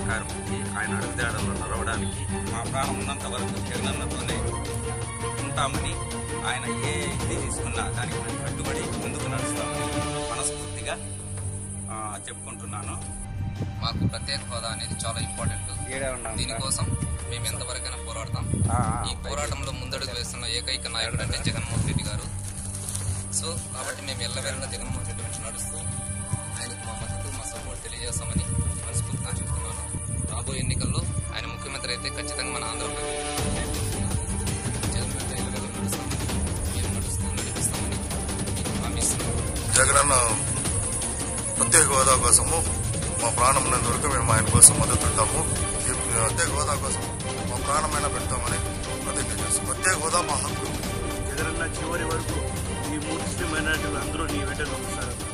సహకారంకి ఆయన అడుగుదాడల్లో నడవడానికి మా ప్రాణం ఉన్నంత వరకు జగనన్నతోనే ఉంటామని ఆయన ఏ ఇది తీసుకున్నా దానికి మేము కట్టుబడి ముందుకు నడుస్తామని మనస్ఫూర్తిగా ఆ, చెప్పుకుంటున్నాను మాకు ప్రత్యేక హోదా అనేది చాలా ఇంపార్టెంట్ దీనికోసం మేము ఎంతవరకైనా పోరాడతాం ఈ పోరాటంలో ముందడుగు వేస్తున్న ఏకైక నాయకుడు అంటే జగన్మోహన్ రెడ్డి గారు సో కాబట్టి మేము ఎల్లవేళలా జగన్మోహన్ రెడ్డి వెంట నడుస్తూ ఆయనకు మా మద్దతు మా సపోర్ట్ తెలియజేస్తామని మనస్ఫూర్తిగా చెప్తున్నాను రాబోయే ఎన్నికల్లో ఆయన ముఖ్యమంత్రి అయితే ఖచ్చితంగా మన ఆంధ్రప్రదేశ్ జగన్ వెంట ఎల్లవేళలా నడుస్తామని మేము నడుస్తూ నడిపిస్తామని మీకు హామీ ఇస్తున్నాను జగనన్న ప్రత్యేక హోదా కోసము మా ప్రాణం ఉన్నంత వరకు మేము ఆయన కోసం మద్దతు ఉంటాము ఈ ప్రత్యేక హోదా కోసం మా ప్రాణమైనా పెడతామని ప్రతిజ్ఞ చేస్తాం ప్రత్యేక హోదా మా హక్కు జగనన్న చివరి వరకు ఈ ముస్లిం మైనార్టీలు అందరూ నీ వెంట నడుస్తారు